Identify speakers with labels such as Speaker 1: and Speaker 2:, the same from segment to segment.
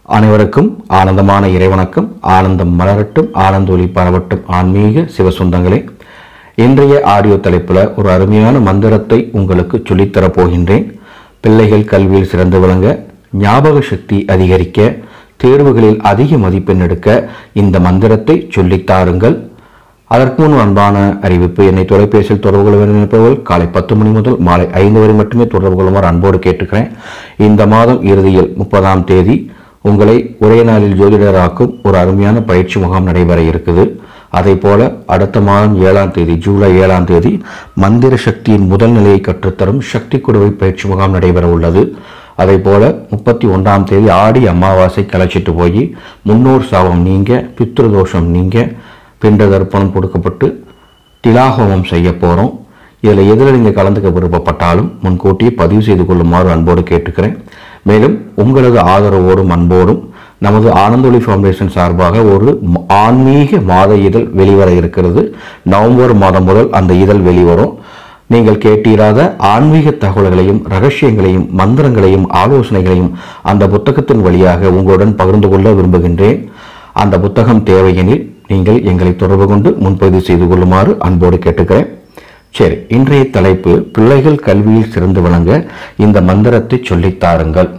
Speaker 1: அனைவருக்கும் ஆனந்தமான இறைவணக்கம் ஆனந்தம் மலரட்டும் ஆனந்த ஒளி பரவட்டும் ஆன்மீக சிவசொந்தங்களே இன்றைய ஆடியோ தலைப்பில் ஒரு அருமையான மந்திரத்தை உங்களுக்கு சொல்லித்தரப் போகின்றேன் பிள்ளைகள் கல்வியில் சிறந்து விளங்க ஞாபக சக்தி அதிகரிக்க தேர்வுகளில் அதிக மதிப்பெண் எடுக்க இந்த மந்திரத்தை சொல்லித்தாருங்கள் அதற்கு முன் அன்பான அறிவிப்பு என்னை தொலைபேசியில் தொடர்பு கொள்ள வேண்டும் என்பவர்கள் காலை பத்து மணி முதல் மாலை ஐந்து வரை மட்டுமே தொடர்பு கொள்ளுமாறு அன்போடு கேட்டுக்கிறேன் இந்த மாதம் இறுதியில் முப்பதாம் தேதி உங்களை ஒரே நாளில் ஜோதிடராக்கும் ஒரு அருமையான பயிற்சி முகாம் நடைபெற இருக்குது அதே போல அடுத்த மாதம் ஏழாம் தேதி ஜூலை ஏழாம் தேதி மந்திர சக்தியின் முதல் நிலையை கற்றுத்தரும் சக்தி குடுவை பயிற்சி முகாம் நடைபெற உள்ளது அதே போல முப்பத்தி ஒன்றாம் தேதி ஆடி அமாவாசை கலைச்சிட்டு போய் முன்னோர் சாபம் நீங்க பித்ருதோஷம் நீங்க பிண்ட தர்ப்பணம் கொடுக்கப்பட்டு திலாகோமம் செய்ய போகிறோம் இதில் எதில் நீங்கள் கலந்துக்க விருப்பப்பட்டாலும் முன்கூட்டியே பதிவு செய்து கொள்ளுமாறு அன்போடு கேட்டுக்கிறேன் மேலும் உங்களது ஆதரவோடும் அன்போடும் நமது ஆனந்தொலி ஃபவுண்டேஷன் சார்பாக ஒரு ம- ஆன்மீக மாத இதழ் வெளிவர இருக்கிறது நவம்பர் மாதம் முதல் அந்த இதழ் வெளிவரும் நீங்கள் கேட்டீராத ஆன்மீக தகவல்களையும் ரகசியங்களையும் மந்திரங்களையும் ஆலோசனைகளையும் அந்த புத்தகத்தின் வழியாக உங்களுடன் பகிர்ந்து கொள்ள விரும்புகின்றேன் அந்த புத்தகம் தேவையெனில் நீங்கள் எங்களை தொடர்பு கொண்டு முன்பதிவு செய்து கொள்ளுமாறு அன்போடு கேட்டுக்கிறேன் சரி இன்றைய தலைப்பு பிள்ளைகள் கல்வியில் சிறந்து விளங்க இந்த மந்திரத்தை சொல்லித் தாருங்கள்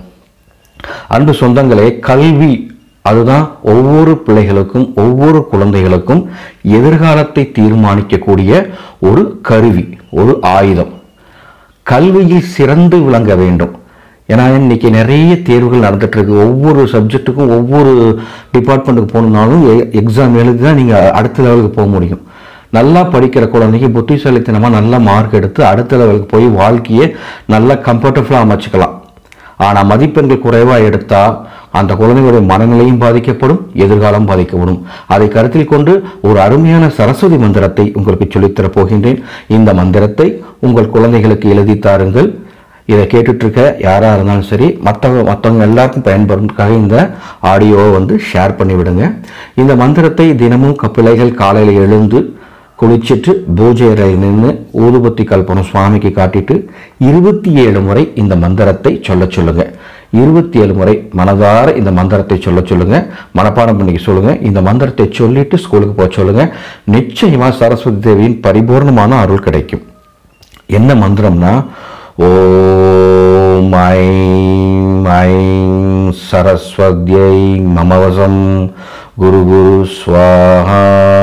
Speaker 1: அன்பு சொந்தங்களே கல்வி அதுதான் ஒவ்வொரு பிள்ளைகளுக்கும் ஒவ்வொரு குழந்தைகளுக்கும் எதிர்காலத்தை தீர்மானிக்கக்கூடிய ஒரு கருவி ஒரு ஆயுதம் கல்வியில் சிறந்து விளங்க வேண்டும் ஏன்னா இன்னைக்கு நிறைய தேர்வுகள் நடந்துட்டு இருக்கு ஒவ்வொரு சப்ஜெக்ட்டுக்கும் ஒவ்வொரு டிபார்ட்மெண்ட்டுக்கு போகணுன்னாலும் எக்ஸாம் எழுதி தான் நீங்கள் அடுத்த லெவலுக்கு போக முடியும் நல்லா படிக்கிற குழந்தைக்கு புத்திசாலித்தனமாக நல்ல மார்க் எடுத்து அடுத்த லெவலுக்கு போய் வாழ்க்கையை நல்லா கம்ஃபர்டபுளாக அமைச்சுக்கலாம் ஆனால் மதிப்பெண்கள் குறைவாக எடுத்தால் அந்த குழந்தைகளுடைய மனநிலையும் பாதிக்கப்படும் எதிர்காலம் பாதிக்கப்படும் அதை கருத்தில் கொண்டு ஒரு அருமையான சரஸ்வதி மந்திரத்தை உங்களுக்கு சொல்லித்தரப் போகின்றேன் இந்த மந்திரத்தை உங்கள் குழந்தைகளுக்கு எழுதி தாருங்கள் இதை கேட்டுட்டு இருக்க யாராக இருந்தாலும் சரி மற்றவங்க மற்றவங்க எல்லாருக்கும் பயன்படுறதுக்காக இந்த ஆடியோவை வந்து ஷேர் பண்ணி விடுங்க இந்த மந்திரத்தை தினமும் க- பிள்ளைகள் காலையில் எழுந்து குளிச்சிட்டு பூஜை அறையில் நின்று ஊதுபத்தி கல்பனம் சுவாமிக்கு காட்டிட்டு இருபத்தி ஏழு முறை இந்த மந்திரத்தை சொல்ல சொல்லுங்க இருபத்தி ஏழு முறை மனதார இந்த மந்திரத்தை சொல்ல சொல்லுங்க மனப்பாடம் பண்ணிக்க சொல்லுங்க இந்த மந்திரத்தை சொல்லிட்டு ஸ்கூலுக்கு போக சொல்லுங்க நிச்சயமா சரஸ்வதி தேவியின் பரிபூர்ணமான அருள் கிடைக்கும் என்ன மந்திரம்னா ஓம் ஐம் ஐம் சரஸ்வத்யை மமவசம் குரு குரு ஸ்வாஹா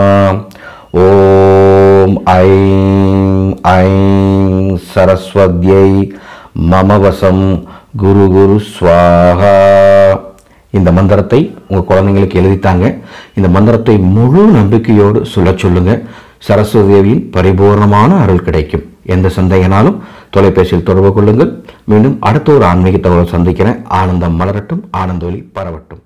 Speaker 1: ஓம் ஐம் ஐம் சரஸ்வத்யை மமவசம் குரு குரு ஸ்வாஹா இந்த மந்திரத்தை உங்கள் குழந்தைங்களுக்கு எழுதித்தாங்க இந்த மந்திரத்தை முழு நம்பிக்கையோடு சொல்லச் சொல்லுங்க சரஸ்வதி தேவியின் பரிபூர்ணமான அருள் கிடைக்கும் எந்த சந்தேகனாலும் தொலைபேசியில் தொடர்பு கொள்ளுங்கள் மீண்டும் அடுத்த ஒரு ஆன்மீக தகவல் சந்திக்கிறேன் ஆனந்தம் மலரட்டும் ஆனந்தொலி பரவட்டும்